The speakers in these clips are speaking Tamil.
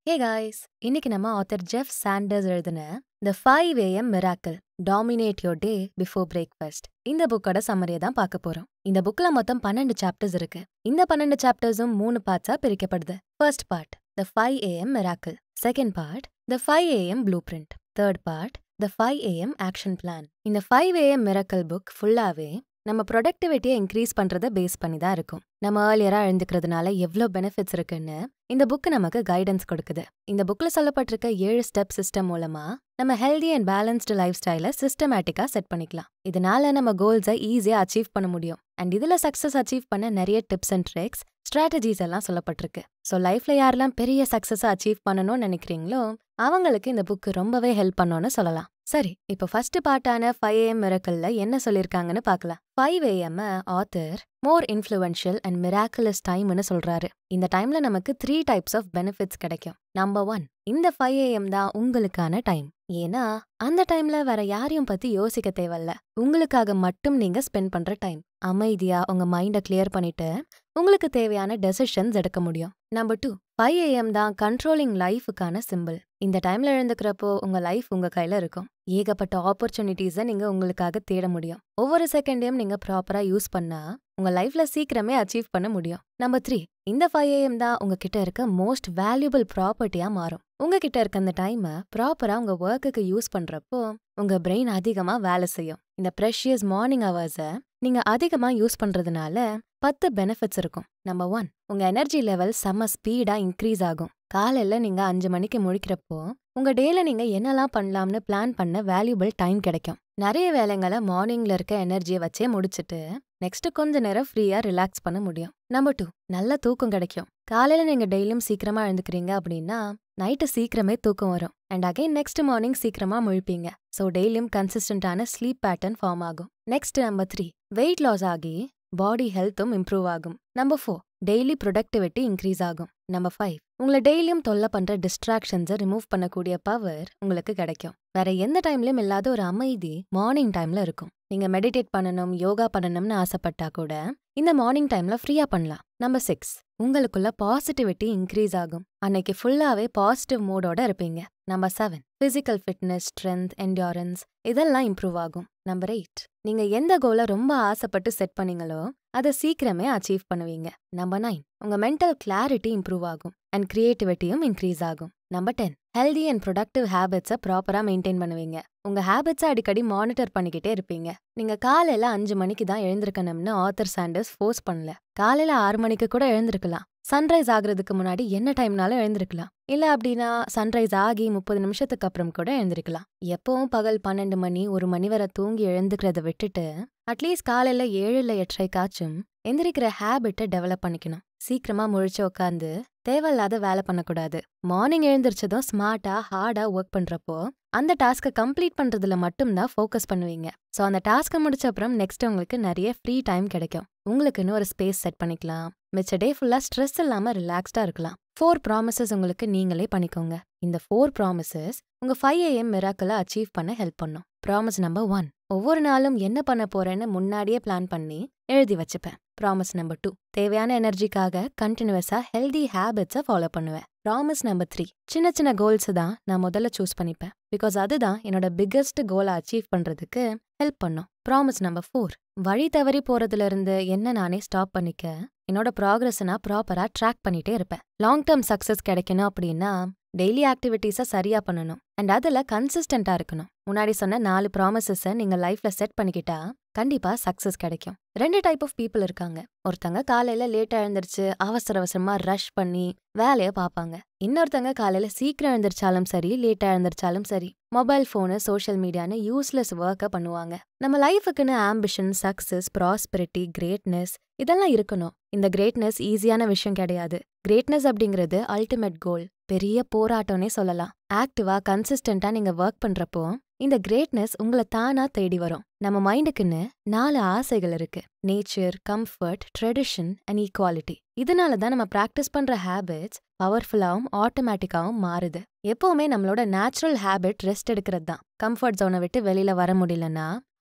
ஹே காய்ஸ் இன்னைக்கு நம்ம ஆத்தர் ஜெஃப் சாண்டர்ஸ் எழுதின the five AM miracle dominate your day before breakfast இந்த புக்கோட சம்மரியை தான் பார்க்க போறோம் இந்த புக்ல மொத்தம் பன்னெண்டு சாப்டர்ஸ் இருக்கு இந்த பன்னெண்டு சாப்டர்ஸும் மூணு பார்ட்ஸா பிரிக்கப்படுது first part the five AM miracle second part the five AM blueprint third part the five AM action plan இந்த ஃபைவ் ஏஎம் மிராக்கிள் புக் ஃபுல்லாவே நம்ம ப்ரொடக்டிவிட்டியை இன்க்ரீஸ் பண்றத பேஸ் பண்ணி தான் இருக்கும் நம்ம ஏர்லியரா எழுந்துக்கிறதுனால எவ்வளோ பெனிஃபிட்ஸ் இருக்குன்னு இந்த புக் நமக்கு கைடன்ஸ் கொடுக்குது இந்த புக்ல சொல்லப்பட்டிருக்க ஏழு ஸ்டெப் சிஸ்டம் மூலமா நம்ம ஹெல்தி அண்ட் பேலன்ஸ்டு லைஃப் ஸ்டைலை சிஸ்டமேட்டிக்கா செட் பண்ணிக்கலாம் இதனால நம்ம கோல்ஸை ஈஸியா அச்சீவ் பண்ண முடியும் அண்ட் இதுல சக்சஸ் அச்சீவ் பண்ண நிறைய டிப்ஸ் அண்ட் ட்ரிக்ஸ் ஸ்ட்ராட்டஜிஸ் எல்லாம் சொல்லப்பட்டிருக்கு ஸோ லைஃப்ல யாரெல்லாம் பெரிய சக்சஸை அச்சீவ் பண்ணணும்னு நினைக்கிறீங்களோ அவங்களுக்கு இந்த புக் ரொம்பவே ஹெல்ப் பண்ணும்னு சொல்லலாம் சரி இப்போ ஃபர்ஸ்ட் பார்ட்டான ஃபைவ் ஏஎம் மிரக்கல்ல என்ன சொல்லியிருக்காங்கன்னு பார்க்கலாம் five AM author more influential and miraculous டைம்னு சொல்றாரு இந்த டைம்ல நமக்கு த்ரீ டைப்ஸ் ஆஃப் பெனிஃபிட்ஸ் கிடைக்கும் நம்பர் ஒன் இந்த ஃபைவ் ஏஎம் தான் உங்களுக்கான டைம் ஏன்னா அந்த டைம்ல வேற யாரையும் பத்தி யோசிக்க தேவையில்ல உங்களுக்காக மட்டும் நீங்க ஸ்பெண்ட் பண்ற டைம் அமைதியா உங்க மைண்ட கிளியர் பண்ணிட்டு உங்களுக்கு தேவையான டெசிஷன்ஸ் எடுக்க முடியும் நம்பர் டூ ஃபைவ் ஏஎம் தான் கண்ட்ரோலிங் லைஃபுக்கான சிம்பிள் இந்த டைம்ல எழுந்துக்கிறப்போ உங்க லைஃப் உங்க கையில இருக்கும் ஏகப்பட்ட ஆப்பர்ச்சுனிட்டிஸை நீங்க உங்களுக்காக தேட முடியும் ஒவ்வொரு செகண்டையும் நீங்க ப்ராப்பரா யூஸ் பண்ணா உங்க லைஃப்ல சீக்கிரமே அச்சீவ் பண்ண முடியும் நம்பர் த்ரீ இந்த ஃபைவ் ஏஎம் தான் உங்ககிட்ட இருக்க மோஸ்ட் வேல்யூபிள் ப்ராப்பர்ட்டியா மாறும் உங்ககிட்ட இருக்க அந்த டைமை ப்ராப்பரா உங்க ஒர்க்குக்கு யூஸ் பண்றப்போ உங்க பிரெயின் அதிகமா வேலை செய்யும் இந்த ப்ரெஷியஸ் மார்னிங் ஹவர்ஸை நீங்க அதிகமா யூஸ் பண்றதுனால பத்து பெனிஃபிட்ஸ் இருக்கும் நம்பர் ஒன் உங்க எனர்ஜி லெவல் செம்ம ஸ்பீடா இன்க்ரீஸ் ஆகும் காலையில நீங்க அஞ்சு மணிக்கு முழிக்கிறப்போ உங்க டேல நீங்க என்னெல்லாம் பண்ணலாம்னு பிளான் பண்ண வேல்யூபிள் டைம் கிடைக்கும் நிறைய வேலைங்களை மார்னிங்ல இருக்க எனர்ஜியை வச்சே முடிச்சிட்டு நெக்ஸ்ட் கொஞ்ச நேரம் ஃப்ரீயா ரிலாக்ஸ் பண்ண முடியும் நம்பர் டூ நல்ல தூக்கம் கிடைக்கும் காலையில நீங்க டெய்லியும் சீக்கிரமா எழுந்துக்கிறீங்க அப்படின்னா நைட்டு சீக்கிரமே தூக்கம் வரும் அண்ட் அகைன் நெக்ஸ்ட் மார்னிங் சீக்கிரமா முழிப்பீங்க ஸோ டெய்லியும் கன்சிஸ்டன்டான ஸ்லீப் பேட்டர்ன் ஃபார்ம் ஆகும் next number three weight loss ஆகி பாடி ஹெல்த்தும் இம்ப்ரூவ் ஆகும் number four daily productivity increase ஆகும் நம்பர் ஃபைவ் உங்களை டெய்லியும் தொல்லை பண்ற டிஸ்ட்ராக்ஷன்ஸை ரிமூவ் பண்ணக்கூடிய பவர் உங்களுக்கு கிடைக்கும் வேற எந்த டைம்லயும் இல்லாத ஒரு அமைதி மார்னிங் டைம்ல இருக்கும் நீங்க மெடிடேட் பண்ணணும் யோகா பண்ணணும்னு ஆசைப்பட்டா கூட இந்த மார்னிங் டைம்ல ஃப்ரீயா பண்ணலாம் நம்பர் சிக்ஸ் உங்களுக்குள்ள பாசிட்டிவிட்டி இன்க்ரீஸ் ஆகும் அன்னைக்கு ஃபுல்லாவே பாசிட்டிவ் மூடோட இருப்பீங்க number seven physical fitness strength endurance இதெல்லாம் இம்ப்ரூவ் ஆகும் நம்பர் எயிட் நீங்க எந்த கோலை ரொம்ப ஆசைப்பட்டு செட் பண்ணீங்களோ அதை சீக்கிரமே அச்சீவ் பண்ணுவீங்க நம்பர் நைன் உங்க மென்டல் கிளாரிட்டி இம்ப்ரூவ் ஆகும் அண்ட் கிரியேட்டிவிட்டியும் இன்க்ரீஸ் ஆகும் number ten healthy and productive ஹேபிட்ஸை ப்ராப்பரா மெயின்டைன் பண்ணுவீங்க உங்க ஹேபிட்ஸை அடிக்கடி மானிட்டர் பண்ணிக்கிட்டே இருப்பீங்க நீங்க காலையில அஞ்சு மணிக்கு தான் எழுந்திருக்கணும்னு ஆத்தர் சாண்டர்ஸ் ஃபோர்ஸ் பண்ணல காலையில ஆறு மணிக்கு கூட எழுந்திருக்கலாம் சன்ரைஸ் ஆகுறதுக்கு முன்னாடி என்ன டைம்னாலும் எழுந்திருக்கலாம் இல்ல அப்படின்னா சன்ரைஸ் ஆகி முப்பது நிமிஷத்துக்கு அப்புறம் கூட எழுந்திருக்கலாம் எப்பவும் பகல் பன்னெண்டு மணி ஒரு மணி வரை தூங்கி எழுந்துக்கிறத விட்டுட்டு அட்லீஸ்ட் காலையில ஏழு இல்ல எட்டரைக்காச்சும் எந்திரிக்கிற ஹேபிட்டை டெவலப் பண்ணிக்கணும் சீக்கிரமா முழிச்சு உட்காந்து தேவையில்லாத வேலை பண்ணக்கூடாது மார்னிங் எழுந்திரிச்சதும் ஸ்மார்ட்டா ஹார்டா ஒர்க் பண்றப்போ அந்த டாஸ்க்கை கம்ப்ளீட் பண்றதுல மட்டும்தான் ஃபோக்கஸ் பண்ணுவீங்க ஸோ அந்த டாஸ்க்கை முடிச்ச அப்புறம் நெக்ஸ்ட் உங்களுக்கு நிறைய ஃப்ரீ டைம் கிடைக்கும் உங்களுக்குன்னு ஒரு ஸ்பேஸ் செட் பண்ணிக்கலாம் மிச்ச டே ஃபுல்லா ஸ்ட்ரெஸ் இல்லாம ரிலாக்ஸ்டா இருக்கலாம் ஃபோர் ப்ராமிசஸ் உங்களுக்கு நீங்களே பண்ணிக்கோங்க இந்த ஃபோர் ப்ராமிசஸ் உங்க ஃபைவ் ஏஎம் மிராக்கலை அச்சீவ் பண்ண ஹெல்ப் பண்ணும் ப்ராமிஸ் நம்பர் ஒன் ஒவ்வொரு நாளும் என்ன பண்ண போறேன்னு முன்னாடியே பிளான் பண்ணி எழுதி வச்சுப்பேன் ப்ராமிஸ் நம்பர் டூ தேவையான எனர்ஜிக்காக கண்டினியூஸா ஹெல்தி ஹேபிட்ஸை ஃபாலோ பண்ணுவேன் ப்ராமிஸ் நம்பர் த்ரீ சின்ன சின்ன கோல்ஸ் தான் நான் முதல்ல சூஸ் பண்ணிப்பேன் பிகாஸ் அதுதான் என்னோட பிக்கஸ்ட் கோலை அச்சீவ் பண்றதுக்கு ஹெல்ப் பண்ணும் ப்ராமிஸ் நம்பர் ஃபோர் வழி தவறி போறதுல இருந்து என்ன நானே ஸ்டாப் பண்ணிக்க என்னோட ப்ராக்ரஸ் நான் ப்ராப்பரா ட்ராக் பண்ணிட்டே இருப்பேன் லாங் டேர்ம் சக்சஸ் கிடைக்கணும் அப்படின்னா டெய்லி ஆக்டிவிட்டீஸை சரியா பண்ணணும் அண்ட் அதுல கன்சிஸ்டண்டா இருக்கணும் முன்னாடி சொன்ன நாலு ப்ராமிசஸை நீங்க லைஃப்ல செட் பண்ணிக்கிட்டா கண்டிப்பா சக்சஸ் கிடைக்கும் ரெண்டு டைப் ஆஃப் பீப்புள் இருக்காங்க ஒருத்தங்க காலையில லேட்டா எழுந்திருச்சு அவசர அவசரமா ரஷ் பண்ணி வேலைய பார்ப்பாங்க இன்னொருத்தங்க காலையில சீக்கிரம் எழுந்திரிச்சாலும் சரி லேட்டா எழுந்திரிச்சாலும் சரி மொபைல் ஃபோனு சோஷியல் மீடியான்னு யூஸ்லெஸ் ஒர்க்கை பண்ணுவாங்க நம்ம லைஃபுக்குன்னு ஆம்பிஷன் சக்சஸ் ப்ராஸ்பரிட்டி கிரேட்னஸ் இதெல்லாம் இருக்கணும் இந்த கிரேட்னஸ் ஈஸியான விஷயம் கிடையாது கிரேட்னஸ் அப்படிங்கிறது அல்டிமேட் கோல் பெரிய போராட்டம்னே சொல்லலாம் ஆக்டிவா கன்சிஸ்டண்டா நீங்க ஒர்க் பண்றப்போ இந்த கிரேட்னஸ் உங்களை தானா தேடி வரும் நம்ம மைண்டுக்குன்னு நாலு ஆசைகள் இருக்கு nature comfort tradition and equality இதனால தான் நம்ம ப்ராக்டிஸ் பண்ற ஹேபிட்ஸ் பவர்ஃபுல்லாகவும் ஆட்டோமேட்டிக்காவும் மாறுது எப்பவுமே நம்மளோட நேச்சுரல் ஹேபிட் ரெஸ்ட் எடுக்கிறது தான் கம்ஃபர்ட் ஜோனை விட்டு வெளியில வர முடியலன்னா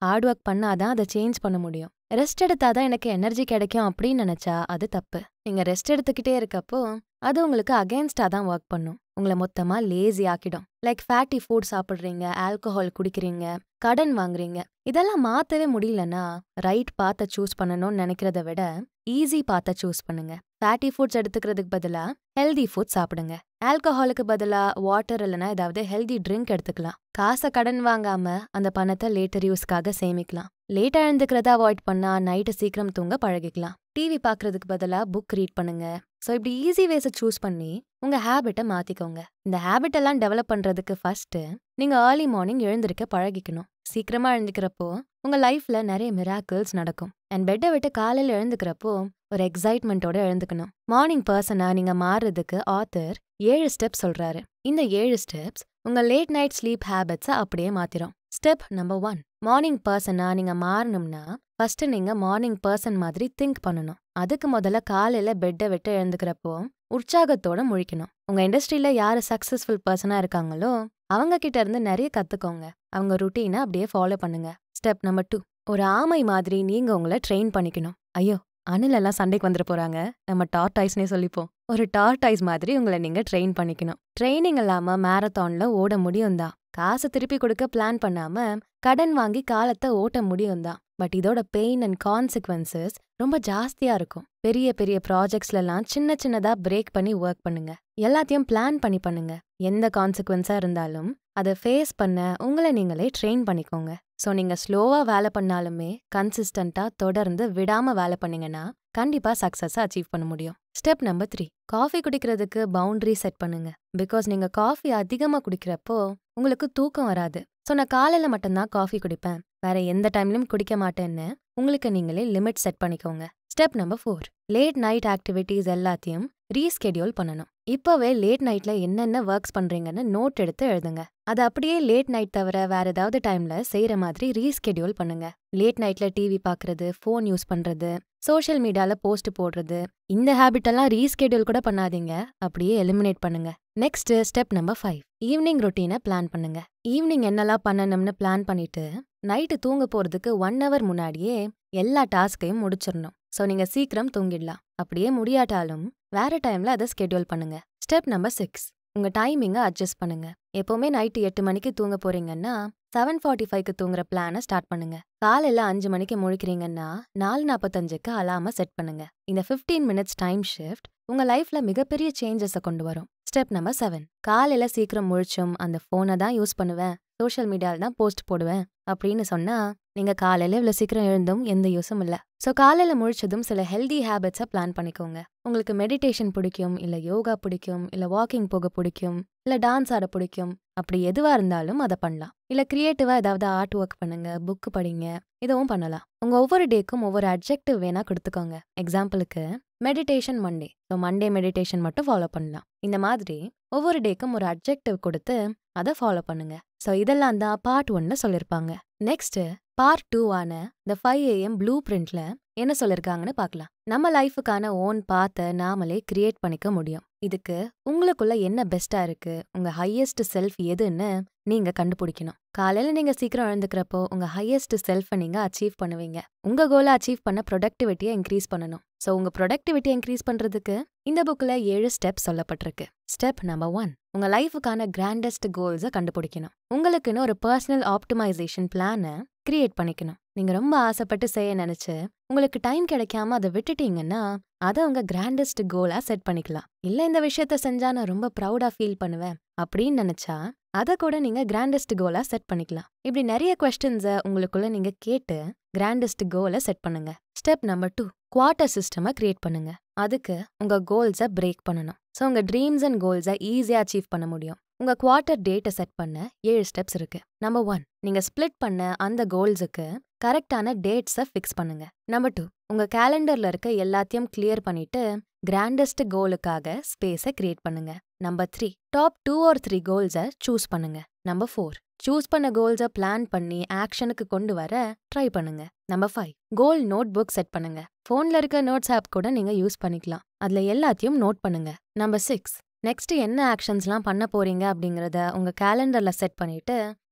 ஹார்ட் ஒர்க் பண்ணாதான் அதை சேஞ்ச் பண்ண முடியும் ரெஸ்ட் எடுத்தாதான் எனக்கு எனர்ஜி கிடைக்கும் அப்படின்னு நினைச்சா அது தப்பு நீங்க ரெஸ்ட் எடுத்துக்கிட்டே இருக்கப்போ அது உங்களுக்கு அகேன்ஸ்டா தான் ஒர்க் பண்ணும் உங்களை மொத்தமா லேசி ஆக்கிடும் லைக் ஃபேட்டி ஃபுட் சாப்பிடுறீங்க ஆல்கஹால் குடிக்கிறீங்க கடன் வாங்குறீங்க இதெல்லாம் மாத்தவே முடியலன்னா ரைட் பாத்த சூஸ் பண்ணணும்னு நினைக்கிறத விட ஈஸி பாத்த சூஸ் பண்ணுங்க ஃபேட்டி ஃபுட்ஸ் எடுத்துக்கிறதுக்கு பதிலா ஹெல்தி ஃபுட் சாப்பிடுங்க ஆல்கஹாலுக்கு பதிலா வாட்டர் இல்லைன்னா ஏதாவது ஹெல்தி ட்ரிங்க் எடுத்துக்கலாம் காசை கடன் வாங்காம அந்த பணத்தை லேட்டர் யூஸ்க்காக சேமிக்கலாம் லேட்டா எழுந்துக்கிறத அவாய்ட் பண்ணா நைட்டு சீக்கிரம் தூங்க பழகிக்கலாம் டிவி பார்க்கறதுக்கு பதிலா புக் ரீட் பண்ணுங்க ஸோ இப்படி ஈஸி வேஸை சூஸ் பண்ணி உங்க ஹேபிட்டை மாத்திக்கோங்க இந்த ஹேபிட் எல்லாம் டெவலப் பண்றதுக்கு ஃபர்ஸ்ட் நீங்க ஏர்லி மார்னிங் எழுந்திருக்க பழகிக்கணும் சீக்கிரமா எழுந்துக்கிறப்போ உங்க லைஃப்ல நிறைய மிராக்கிள்ஸ் நடக்கும் அண்ட் பெட்டை விட்டு காலையில எழுந்துக்கிறப்போ ஒரு எக்ஸைட்மெண்ட்டோட எழுந்துக்கணும் மார்னிங் பர்சனா நீங்க மாறுறதுக்கு ஆத்தர் ஏழு ஸ்டெப்ஸ் சொல்றாரு இந்த ஏழு ஸ்டெப்ஸ் உங்க லேட் நைட் ஸ்லீப் ஹேபிட்ஸை அப்படியே மாத்திரும் ஸ்டெப் நம்பர் ஒன் மார்னிங் பர்சனா நீங்க மாறணும்னா ஃபர்ஸ்ட் நீங்க மார்னிங் பர்சன் மாதிரி திங்க் பண்ணணும் அதுக்கு முதல்ல காலையில பெட்டை விட்டு எழுந்துக்கிறப்போ உற்சாகத்தோட முழிக்கணும் உங்க இண்டஸ்ட்ரியில யாரு சக்சஸ்ஃபுல் பர்சனா இருக்காங்களோ அவங்க கிட்ட இருந்து நிறைய கத்துக்கோங்க அவங்க ருட்டீனை அப்படியே ஃபாலோ பண்ணுங்க ஸ்டெப் நம்பர் டூ ஒரு ஆமை மாதிரி நீங்க உங்களை ட்ரெயின் பண்ணிக்கணும் ஐயோ அணில் எல்லாம் சண்டைக்கு வந்துட போறாங்க நம்ம டார்டாய்ஸ்னே சொல்லிப்போம் ஒரு டார்டாய்ஸ் மாதிரி உங்களை நீங்க ட்ரெயின் பண்ணிக்கணும் ட்ரைனிங் இல்லாம மேரத்தான்ல ஓட முடியும் தான் காசை திருப்பி கொடுக்க பிளான் பண்ணாம கடன் வாங்கி காலத்தை ஓட்ட முடியும் தான் பட் இதோட பெயின் அண்ட் கான்சிக்வன்சஸ் ரொம்ப ஜாஸ்தியா இருக்கும் பெரிய பெரிய ப்ராஜெக்ட்ஸ்லாம் சின்ன சின்னதா பிரேக் பண்ணி ஒர்க் பண்ணுங்க எல்லாத்தையும் பிளான் பண்ணி பண்ணுங்க எந்த கான்சிக்வன்ஸா இருந்தாலும் அதை ஃபேஸ் பண்ண உங்களை நீங்களே ட்ரெயின் பண்ணிக்கோங்க ஸோ நீங்க ஸ்லோவா வேலை பண்ணாலுமே கன்சிஸ்டண்டா தொடர்ந்து விடாம வேலை பண்ணீங்கன்னா கண்டிப்பா சக்சஸ் அச்சீவ் பண்ண முடியும் ஸ்டெப் நம்பர் த்ரீ காஃபி குடிக்கிறதுக்கு பவுண்டரி செட் பண்ணுங்க பிகாஸ் நீங்க காஃபி அதிகமா குடிக்கிறப்போ உங்களுக்கு தூக்கம் வராது ஸோ நான் காலையில மட்டும்தான் காஃபி குடிப்பேன் வேற எந்த டைம்லயும் குடிக்க மாட்டேன்னு உங்களுக்கு நீங்களே லிமிட் செட் பண்ணிக்கோங்க step number four late night activities எல்லாத்தையும் ரீஸ்கெடியூல் பண்ணணும் இப்போவே லேட் நைட்ல என்னென்ன ஒர்க்ஸ் பண்றீங்கன்னு நோட் எடுத்து எழுதுங்க அது அப்படியே லேட் நைட் தவிர வேற ஏதாவது டைம்ல செய்யற மாதிரி ரீஸ்கெடியூல் பண்ணுங்க லேட் நைட்ல டிவி பாக்குறது ஃபோன் யூஸ் பண்றது சோஷியல் மீடியால போஸ்ட் போடுறது இந்த ஹேபிட் எல்லாம் ரீஸ்கெடியூல் கூட பண்ணாதீங்க அப்படியே எலிமினேட் பண்ணுங்க next step number five evening ரொட்டீனை பிளான் பண்ணுங்க ஈவினிங் என்னெல்லாம் பண்ணணும்னு பிளான் பண்ணிட்டு நைட்டு தூங்க போறதுக்கு ஒன் ஹவர் முன்னாடியே எல்லா டாஸ்கையும் முடிச்சிடணும் ஸோ நீங்க சீக்கிரம் தூங்கிடலாம் அப்படியே முடியாட்டாலும் வேற டைம்ல அதை ஸ்கெடியூல் பண்ணுங்க ஸ்டெப் நம்பர் சிக்ஸ் உங்க டைமிங்கை அட்ஜஸ்ட் பண்ணுங்க எப்பவுமே நைட்டு எட்டு மணிக்கு தூங்க போறீங்கன்னா செவன் ஃபார்ட்டி ஃபைவ்க்கு தூங்குற பிளானை ஸ்டார்ட் பண்ணுங்க காலையில அஞ்சு மணிக்கு முழிக்கிறீங்கன்னா நாலு நாற்பத்தஞ்சுக்கு அலாம செட் பண்ணுங்க இந்த ஃபிஃப்டீன் மினிட்ஸ் டைம் ஷிஃப்ட் உங்க லைஃப்ல மிகப்பெரிய சேஞ்சஸை கொண்டு வரும் ஸ்டெப் நம்பர் செவன் காலையில சீக்கிரம் முழிச்சும் அந்த ஃபோனை தான் யூஸ் பண்ணுவேன் சோஷியல் மீடியால தான் போஸ்ட் போடுவேன் அப்படின்னு சொன்னா நீங்க காலையில இவ்வளவு சீக்கிரம் எழுந்தும் எந்த யூஸும் இல்ல சோ காலையில முழிச்சதும் சில ஹெல்தி ஹேபிட்ஸை பிளான் பண்ணிக்கோங்க உங்களுக்கு மெடிடேஷன் பிடிக்கும் இல்ல யோகா பிடிக்கும் இல்ல வாக்கிங் போக பிடிக்கும் இல்ல டான்ஸ் ஆட பிடிக்கும் அப்படி எதுவா இருந்தாலும் அதை பண்ணலாம் இல்ல கிரியேட்டிவா ஏதாவது ஆர்ட் ஒர்க் பண்ணுங்க புக் படிங்க இதுவும் பண்ணலாம் உங்க ஒவ்வொரு டேக்கும் ஒவ்வொரு அப்ஜெக்டிவ் வேணா கொடுத்துக்கோங்க எக்ஸாம்பிளுக்கு meditation Monday so Monday meditation மட்டும் ஃபாலோ பண்ணலாம் இந்த மாதிரி ஒவ்வொரு டேக்கும் ஒரு அப்ஜெக்டிவ் கொடுத்து அதை ஃபாலோ பண்ணுங்க ஸோ இதெல்லாம் தான் பார்ட் ஒன்ல சொல்லியிருப்பாங்க நெக்ஸ்ட் பார்ட் டூ ஆன த ஃபைவ் ஏஎம் ப்ளூ பிரிண்ட்ல என்ன சொல்லிருக்காங்கன்னு பார்க்கலாம் நம்ம லைஃபுக்கான ஓன் பாத்தை நாமளே கிரியேட் பண்ணிக்க முடியும் இதுக்கு உங்களுக்குள்ள என்ன பெஸ்டா இருக்கு உங்க ஹையஸ்ட் செல்ஃப் எதுன்னு நீங்க கண்டுபிடிக்கணும் காலையில நீங்க சீக்கிரம் எழுந்துக்கிறப்போ உங்க ஹையஸ்ட் செல்ஃபை நீங்க அச்சீவ் பண்ணுவீங்க உங்க கோலை அச்சீவ் பண்ண ப்ரொடக்டிவிட்டியை இன்க்ரீஸ் பண்ணணும் ஸோ உங்க ப்ரொடக்டிவிட்டி இன்க்ரீஸ் பண்றதுக்கு இந்த புக்ல ஏழு ஸ்டெப் சொல்லப்பட்டிருக்கு ஸ்டெப் நம்பர் ஒன் உங்க லைஃபுக்கான கிராண்டஸ்ட் கோல்ஸை கண்டுபிடிக்கணும் உங்களுக்குன்னு ஒரு பர்சனல் ஆப்டிமைசேஷன் பிளானை கிரியேட் பண்ணிக்கணும் நீங்க ரொம்ப ஆசைப்பட்டு செய்ய நினைச்சு உங்களுக்கு டைம் கிடைக்காம அதை விட்டுட்டீங்கன்னா அதை உங்க கிராண்டஸ்ட் கோலா செட் பண்ணிக்கலாம் இல்ல இந்த விஷயத்த செஞ்சா நான் ரொம்ப ப்ரௌடா ஃபீல் பண்ணுவேன் அப்படின்னு நினைச்சா அதை கூட நீங்க கிராண்டஸ்ட் கோலா செட் பண்ணிக்கலாம் இப்படி நிறைய கொஸ்டின்ஸை உங்களுக்குள்ள நீங்க கேட்டு கிராண்டஸ்ட் கோலை செட் பண்ணுங்க ஸ்டெப் நம்பர் டூ குவார்ட்டர் சிஸ்டமை கிரியேட் பண்ணுங்க அதுக்கு உங்க கோல்ஸை பிரேக் பண்ணணும் ஸோ உங்க ட்ரீம்ஸ் அண்ட் கோல்ஸை ஈஸியா அச்சீவ் பண்ண முடியும் உங்க குவார்ட்டர் டேட்டை செட் பண்ண ஏழு ஸ்டெப்ஸ் இருக்கு நம்பர் ஒன் நீங்க ஸ்பிளிட் பண்ண அந்த கோல்ஸுக்கு கரெக்டான டேட்ஸை ஃபிக்ஸ் பண்ணுங்க நம்பர் டூ உங்க கேலண்டர்ல இருக்க எல்லாத்தையும் கிளியர் பண்ணிட்டு கிராண்டஸ்ட் கோலுக்காக ஸ்பேஸை கிரியேட் பண்ணுங்க number three top two or three கோல்ஸை சூஸ் பண்ணுங்க நம்பர் ஃபோர் சூஸ் பண்ண கோல்ஸை பிளான் பண்ணி ஆக்ஷனுக்கு கொண்டு வர ட்ரை பண்ணுங்க number five goal notebook set பண்ணுங்க ஃபோன்ல இருக்க நோட்ஸ் ஆப் கூட நீங்க யூஸ் பண்ணிக்கலாம் அதுல எல்லாத்தையும் நோட் பண்ணுங்க நம்பர் சிக்ஸ் நெக்ஸ்ட் என்ன ஆக்ஷன்ஸ்லாம் பண்ண போறீங்க அப்படிங்கறத உங்க கேலண்டர்ல செட் பண்ணிட்டு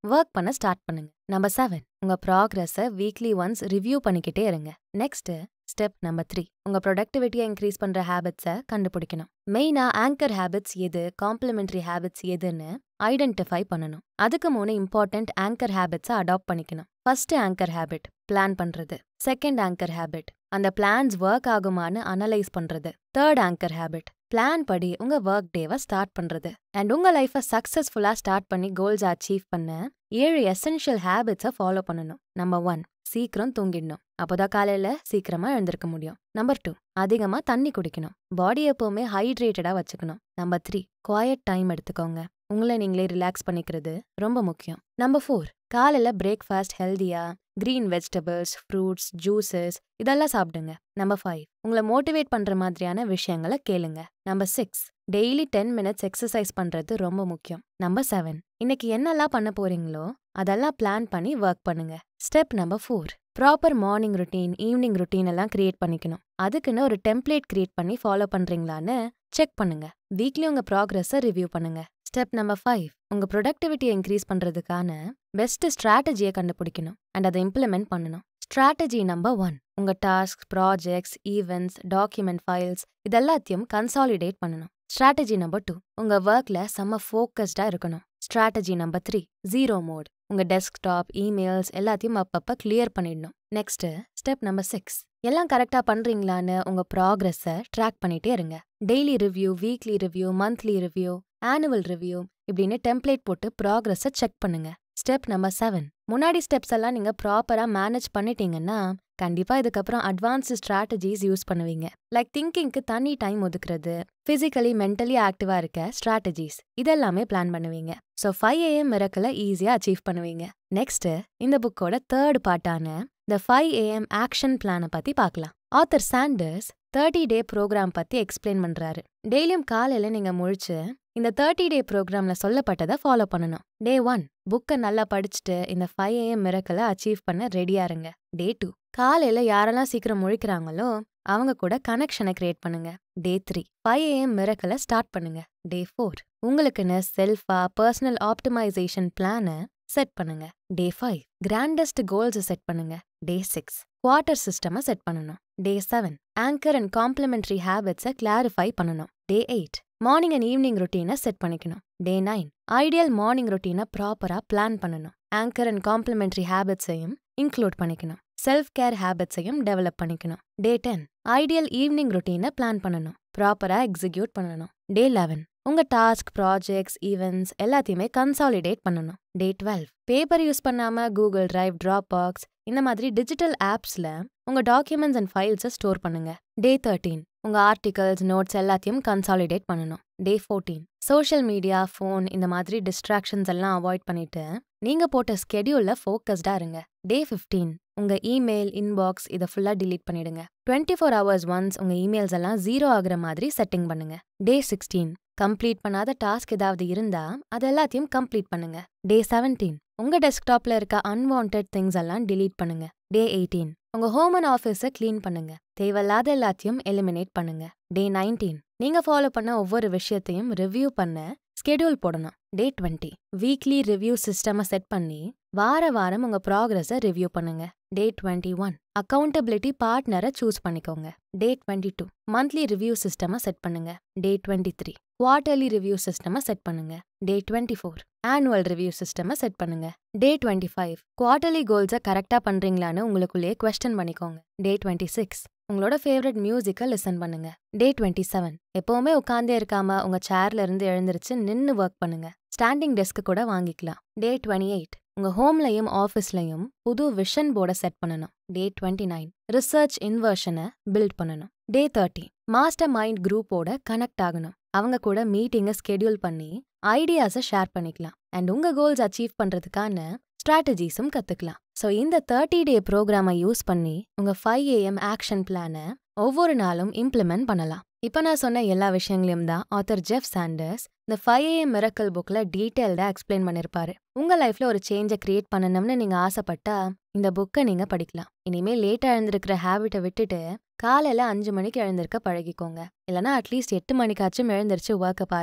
ஒர்க் பண்ண ஸ்டார்ட் பண்ணுங்க நம்பர் செவன் உங்க ப்ராக்ரஸை வீக்லி ஒன்ஸ் ரிவ்யூ பண்ணிக்கிட்டே இருங்க நெக்ஸ்ட் ஸ்டெப் நம்பர் த்ரீ உங்க ப்ரொடக்டிவிட்டியை இன்க்ரீஸ் பண்ற ஹேபிட்ஸை கண்டுபிடிக்கணும் மெயினா ஆங்கர் ஹேபிட்ஸ் எது காம்ப்ளிமெண்டரி ஹேபிட்ஸ் எதுன்னு ஐடென்டிஃபை பண்ணணும் அதுக்கு மூணு இம்பார்ட்டன்ட் ஆங்கர் ஹேபிட்ஸை அடாப்ட் பண்ணிக்கணும் ஃபர்ஸ்ட் ஆங்கர் ஹேபிட் பிளான் பண்றது செகண்ட் ஆங்கர் ஹேபிட் அந்த பிளான்ஸ் ஒர்க் ஆகுமான்னு அனலைஸ் பண்றது தேர்ட் ஆங்கர் ஹேபிட் பிளான் படி உங்க ஒர்க் டேவை ஸ்டார்ட் பண்றது அண்ட் உங்க லைஃபை சக்சஸ்ஃபுல்லா ஸ்டார்ட் பண்ணி கோல்ஸ் அச்சீவ் பண்ண ஏழு எசென்ஷியல் ஹேபிட்ஸை ஃபாலோ பண்ணணும் நம்பர் ஒன் சீக்கிரம் தூங்கிடணும் அப்போதான் காலையில சீக்கிரமா எழுந்திருக்க முடியும் நம்பர் டூ அதிகமா தண்ணி குடிக்கணும் பாடி எப்பவுமே ஹைட்ரேட்டடா வச்சுக்கணும் நம்பர் த்ரீ குவாய்ட் டைம் எடுத்துக்கோங்க உங்களை நீங்களே ரிலாக்ஸ் பண்ணிக்கிறது ரொம்ப முக்கியம் நம்பர் ஃபோர் காலையில பிரேக்ஃபாஸ்ட் ஹெல்தியா கிரீன் வெஜிடபிள்ஸ் ஃப்ரூட்ஸ் ஜூசஸ் இதெல்லாம் சாப்பிடுங்க நம்பர் ஃபைவ் உங்களை மோட்டிவேட் பண்ற மாதிரியான விஷயங்களை கேளுங்க number six daily ten minutes exercise பண்றது ரொம்ப முக்கியம் நம்பர் செவன் இன்னைக்கு என்னெல்லாம் பண்ண போறீங்களோ அதெல்லாம் பிளான் பண்ணி ஒர்க் பண்ணுங்க step number four proper morning routine evening routine எல்லாம் கிரியேட் பண்ணிக்கணும் அதுக்குன்னு ஒரு டெம்ப்ளேட் கிரியேட் பண்ணி ஃபாலோ பண்றீங்களான்னு செக் பண்ணுங்க வீக்லி உங்க ப்ராக்ரஸை ரிவ்யூ பண்ணுங்க ஸ்டெப் நம்பர் ஃபைவ் உங்க ப்ரொடக்டிவிட்டியை இன்க்ரீஸ் பண்றதுக்கான பெஸ்ட் ஸ்ட்ராட்டஜியை கண்டுபிடிக்கணும் அண்ட் அதை இம்ப்ளிமெண்ட் பண்ணணும் ஸ்ட்ராட்டஜி நம்பர் ஒன் உங்க task projects events document files இதெல்லாத்தையும் கன்சாலிடேட் பண்ணணும் ஸ்ட்ராட்டஜி நம்பர் டூ உங்க ஒர்க்ல செம்ம ஃபோக்கஸ்டா இருக்கணும் strategy number three zero mode உங்க டெஸ்க்டாப் இமெயில்ஸ் எல்லாத்தையும் அப்பப்ப கிளியர் பண்ணிடணும் நெக்ஸ்ட் ஸ்டெப் நம்பர் சிக்ஸ் எல்லாம் கரெக்டா பண்றீங்களான்னு உங்க ப்ராக்ரஸை ட்ராக் பண்ணிட்டே இருங்க daily review weekly review monthly review annual review இப்படின்னு டெம்ப்ளேட் போட்டு ப்ராக்ரஸை செக் பண்ணுங்க ஸ்டெப் நம்பர் செவன் முன்னாடி ஸ்டெப்ஸ் எல்லாம் நீங்க ப்ராப்பரா மேனேஜ் பண்ணிட்டீங்கன்னா கண்டிப்பா இதுக்கப்புறம் அட்வான்ஸ்டு ஸ்ட்ராட்டஜிஸ் யூஸ் பண்ணுவீங்க லைக் திங்கிங்க்கு தனி டைம் ஒதுக்குறது பிசிக்கலி மென்டலி ஆக்டிவா இருக்க ஸ்ட்ராட்டஜிஸ் இதெல்லாமே பிளான் பண்ணுவீங்க ஸோ ஃபைவ் ஏஎம் மிரக்கலை ஈஸியா அச்சீவ் பண்ணுவீங்க நெக்ஸ்ட் இந்த புக்கோட தேர்ட் பார்ட்டான த ஃபைவ் ஏஎம் ஆக்ஷன் பிளானை பத்தி பார்க்கலாம் author Sanders thirty day program பத்தி எக்ஸ்பிளைன் பண்றாரு டெய்லியும் காலையில நீங்க முழிச்சு இந்த தேர்ட்டி டே ப்ரோக்ராம்ல சொல்லப்பட்டதை ஃபாலோ பண்ணணும் டே ஒன் புக்கை நல்லா படிச்சுட்டு இந்த ஃபைவ் ஏஎம் மிரக்கலை அச்சீவ் பண்ண ரெடியா இருங்க டே டூ காலையில யாரெல்லாம் சீக்கிரம் முழிக்கிறாங்களோ அவங்க கூட கனெக்ஷனை கிரியேட் பண்ணுங்க டே த்ரீ ஃபைவ் ஏஎம் மிரக்கலை ஸ்டார்ட் பண்ணுங்க டே ஃபோர் உங்களுக்குன்னு செல்ஃபா பர்சனல் ஆப்டிமைசேஷன் பிளானை செட் பண்ணுங்க டே ஃபைவ் கிராண்டஸ்ட் கோல்ஸை செட் பண்ணுங்க டே சிக்ஸ் குவார்ட்டர் சிஸ்டமை செட் பண்ணணும் day seven anchor and complementary ஹேபிட்ஸை கிளாரிஃபை பண்ணணும் day eight morning and evening ரொட்டீனை செட் பண்ணிக்கணும் டே நைன் ஐடியல் மார்னிங் ரொட்டீனை ப்ராப்பரா பிளான் பண்ணணும் ஆங்கர் அண்ட் காம்ப்ளிமெண்டரி ஹேபிட்ஸையும் இன்க்ளூட் பண்ணிக்கணும் செல்ஃப் கேர் ஹேபிட்ஸையும் டெவலப் பண்ணிக்கணும் டே டென் ஐடியல் ஈவினிங் ரொட்டீனை பிளான் பண்ணணும் ப்ராப்பரா எக்ஸிக்யூட் பண்ணணும் டே லெவன் உங்க டாஸ்க் ப்ராஜெக்ட்ஸ் ஈவெண்ட்ஸ் எல்லாத்தையுமே கன்சாலிடேட் பண்ணணும் டே டுவெல் பேப்பர் யூஸ் பண்ணாம கூகுள் டிரைவ் ட்ராப் பாக்ஸ் இந்த மாதிரி டிஜிட்டல் ஆப்ஸ்ல உங்க டாக்குமெண்ட்ஸ் அண்ட் ஃபைல்ஸை ஸ்டோர் பண்ணுங்க டே தேர்ட்டீன் உங்க ஆர்டிகல்ஸ் நோட்ஸ் எல்லாத்தையும் கன்சாலிடேட் பண்ணணும் day fourteen social media phone இந்த மாதிரி டிஸ்ட்ராக்ஷன்ஸ் எல்லாம் அவாய்ட் பண்ணிட்டு நீங்க போட்ட ஸ்கெடியூல்ல ஃபோக்கஸ்டா இருங்க டே ஃபிஃப்டீன் உங்க இமெயில் இன்பாக்ஸ் இதை ஃபுல்லா டிலீட் பண்ணிடுங்க டுவெண்ட்டி ஃபோர் ஹவர்ஸ் ஒன்ஸ் உங்க இமெயில்ஸ் எல்லாம் ஜீரோ ஆகுற மாதிரி செட்டிங் பண்ணுங்க டே சிக்ஸ்டீன் கம்ப்ளீட் பண்ணாத டாஸ்க் ஏதாவது இருந்தா அது எல்லாத்தையும் கம்ப்ளீட் பண்ணுங்க டே செவன்டீன் உங்க டெஸ்க்டாப்ல இருக்க அன்வான்ட் திங்ஸ் எல்லாம் டிலீட் பண்ணுங்க டே எயிட்டீன் உங்க ஹோம் அண்ட் ஆஃபீஸை க்ளீன் பண்ணுங்க தேவையில்லாத எல்லாத்தையும் எலிமினேட் பண்ணுங்க டே நைன்டீன் நீங்க ஃபாலோ பண்ண ஒவ்வொரு விஷயத்தையும் ரிவ்யூ பண்ண ஸ்கெடியூல் போடணும் டே டுவெண்ட்டி வீக்லி ரிவ்யூ சிஸ்டமை செட் பண்ணி வார வாரம் உங்க ப்ராக்ரஸை ரிவ்யூ பண்ணுங்க டே டுவெண்ட்டி ஒன் அக்கௌண்டபிலிட்டி பார்ட்னரை சூஸ் பண்ணிக்கோங்க day twenty two monthly review சிஸ்டமை செட் பண்ணுங்க day twenty three quarterly review சிஸ்டமை செட் பண்ணுங்க day twenty four annual review சிஸ்டமை செட் பண்ணுங்க டே டுவெண்ட்டி ஃபைவ் குவார்டர்லி கோல்ஸை கரெக்டாக பண்றீங்களான்னு உங்களுக்குள்ளேயே கொஸ்டின் பண்ணிக்கோங்க டே டுவெண்ட்டி சிக்ஸ் உங்களோட ஃபேவரட் மியூசிக்கை லிசன் பண்ணுங்க டே டுவெண்ட்டி செவன் எப்பவுமே உட்காந்தே இருக்காம உங்க சேர்ல இருந்து எழுந்திருச்சு நின்னு ஒர்க் பண்ணுங்க ஸ்டாண்டிங் டெஸ்க் கூட வாங்கிக்கலாம் டே டுவெண்ட்டி எயிட் உங்க ஹோம்லயும் ஆஃபீஸ்லயும் புது விஷன் போர்டை செட் பண்ணணும் டே டுவெண்ட்டி நைன் ரிசர்ச் இன்வர்ஷனை பில்ட் பண்ணணும் டே தேர்ட்டி மாஸ்டர் மைண்ட் குரூப்போட கனெக்ட் ஆகணும் அவங்க கூட மீட்டிங்கை ஸ்கெடியூல் பண்ணி ஐடியாஸை ஷேர் பண்ணிக்கலாம் அண்ட் உங்க கோல்ஸ் அச்சீவ் பண்றதுக்கான ஸ்ட்ராட்டஜிஸும் கத்துக்கலாம் ஸோ இந்த தேர்ட்டி டே ப்ரோக்ராமை யூஸ் பண்ணி உங்க ஃபைவ் ஏஎம் ஆக்ஷன் பிளானை ஒவ்வொரு நாளும் இம்ப்ளிமெண்ட் பண்ணலாம் இப்போ நான் சொன்ன எல்லா விஷயங்களையும் தான் ஆத்தர் ஜெஃப் சாண்டர்ஸ் இந்த ஃபைவ் ஏஎம் மிரக்கல் புக்ல டீட்டெயில்டா எக்ஸ்பிளைன் பண்ணிருப்பாரு உங்க லைஃப்ல ஒரு சேஞ்சை கிரியேட் பண்ணணும்னு நீங்க ஆசைப்பட்டா இந்த புக்கை நீங்க படிக்கலாம் இனிமே லேட்டா எழுந்திருக்கிற ஹேபிட்டை விட்டுட்டு காலையில அஞ்சு மணிக்கு எழுந்திருக்க பழகிக்கோங்க இல்லனா அட்லீஸ்ட் எட்டு மணிக்காச்சும் எழுந்திருச்சு ஒர்க்கை பாருங்க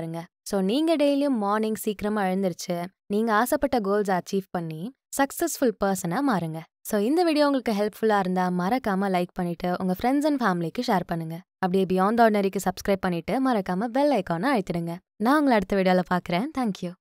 ஸோ நீங்க டெய்லியும் மார்னிங் சீக்கிரமா எழுந்திருச்சு நீங்க ஆசைப்பட்ட கோல்ஸ் அச்சீவ் பண்ணி சக்சஸ்ஃபுல் பர்சனா மாறுங்க ஸோ இந்த வீடியோ உங்களுக்கு ஹெல்ப்ஃபுல்லா இருந்தா மறக்காம லைக் பண்ணிட்டு உங்க ஃப்ரெண்ட்ஸ் அண்ட் ஃபேமிலிக்கு ஷேர் பண்ணுங்க அப்படியே பியாண்ட் ஆர்டினரிக்கு சப்ஸ்கிரைப் பண்ணிட்டு மறக்காம பெல் ஐக்கானை அழுத்திடுங்க நான் உங்களை அடுத்த வீடியோல பார்க்குறேன் தேங்க்யூ